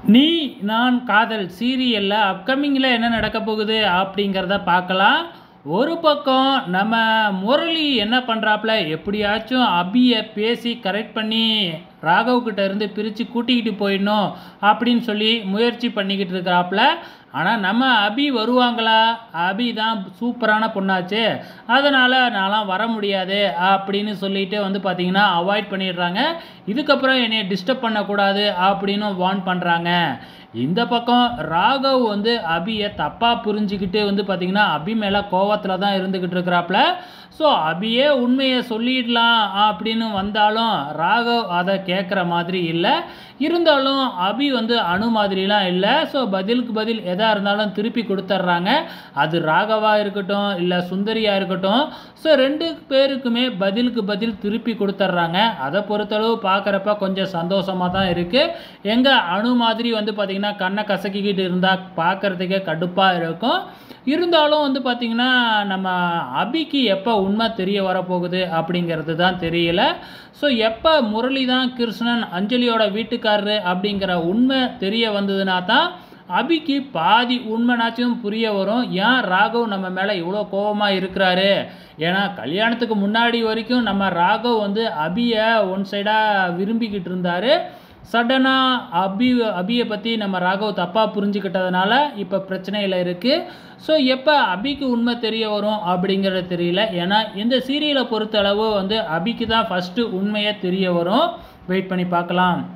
நீ நான் காதல் சீரியலில் அப்கமிங்கில் என்ன நடக்க போகுது அப்படிங்கிறத பார்க்கலாம் ஒரு பக்கம் நம்ம முரளி என்ன பண்ணுறாப்புல எப்படியாச்சும் அபியை பேசி கரெக்ட் பண்ணி ராகவ்கிட்ட இருந்து பிரித்து கூட்டிக்கிட்டு போயிடணும் அப்படின்னு சொல்லி முயற்சி பண்ணிக்கிட்டு இருக்கிறாப்புல ஆனால் நம்ம அபி வருவாங்களா அபி தான் சூப்பரான பொண்ணாச்சே அதனால் நான்லாம் வர முடியாது அப்படின்னு சொல்லிட்டு வந்து பார்த்திங்கன்னா அவாய்ட் பண்ணிடுறாங்க இதுக்கப்புறம் என்னை டிஸ்டர்ப் பண்ணக்கூடாது அப்படின்னு வார்ன் பண்ணுறாங்க இந்த பக்கம் ராகவ் வந்து அபியை தப்பாக புரிஞ்சுக்கிட்டு வந்து பார்த்திங்கன்னா அபி மேலே கோவத்தில் தான் இருந்துக்கிட்டு இருக்கிறாப்புல ஸோ அபியே உண்மையை சொல்லிடலாம் அப்படின்னு வந்தாலும் ராகவ் அதை கேட்குற மாதிரி இல்லை இருந்தாலும் அபி வந்து அணு மாதிரிலாம் இல்லை ஸோ பதிலுக்கு பதில் எதாக இருந்தாலும் திருப்பி கொடுத்துட்றாங்க அது ராகவா இருக்கட்டும் இல்லை சுந்தரியா இருக்கட்டும் ஸோ ரெண்டு பேருக்குமே பதிலுக்கு பதில் திருப்பி கொடுத்துட்றாங்க அதை பொறுத்தளவு பார்க்குறப்ப கொஞ்சம் சந்தோஷமாக தான் இருக்குது எங்கள் அணு மாதிரி வந்து பார்த்திங்கன்னா கண்ணை கசக்கிக்கிட்டு இருந்தால் பார்க்குறதுக்கே கடுப்பாக இருக்கும் இருந்தாலும் வந்து பார்த்திங்கன்னா நம்ம அபிக்கு எப்போ உண்மை தெரிய வரப்போகுது அப்படிங்கிறது தான் தெரியல ஸோ எப்போ முரளி தான் கிருஷ்ணன் அஞ்சலியோட வீட்டுக்காரரு அப்படிங்கிற உண்மை தெரிய வந்ததுனா தான் அபிக்கு பாதி உண்மைனாச்சும் புரிய வரும் ஏன் ராகவ் நம்ம மேலே இவ்வளோ கோபமாக இருக்கிறாரு ஏன்னா கல்யாணத்துக்கு முன்னாடி வரைக்கும் நம்ம ராகவ் வந்து அபியை ஒன் சைடாக விரும்பிக்கிட்டு இருந்தார் சடனாக அபி அபியை பற்றி நம்ம ராகவ் தப்பாக புரிஞ்சுக்கிட்டதுனால இப்போ பிரச்சனையில் இருக்குது ஸோ எப்போ அபிக்கு உண்மை தெரிய வரும் அப்படிங்கிறது தெரியல ஏன்னா இந்த சீரியலை பொறுத்தளவு வந்து அபிக்கு தான் ஃபஸ்ட்டு உண்மையே தெரிய வரும் வெயிட் பண்ணி பார்க்கலாம்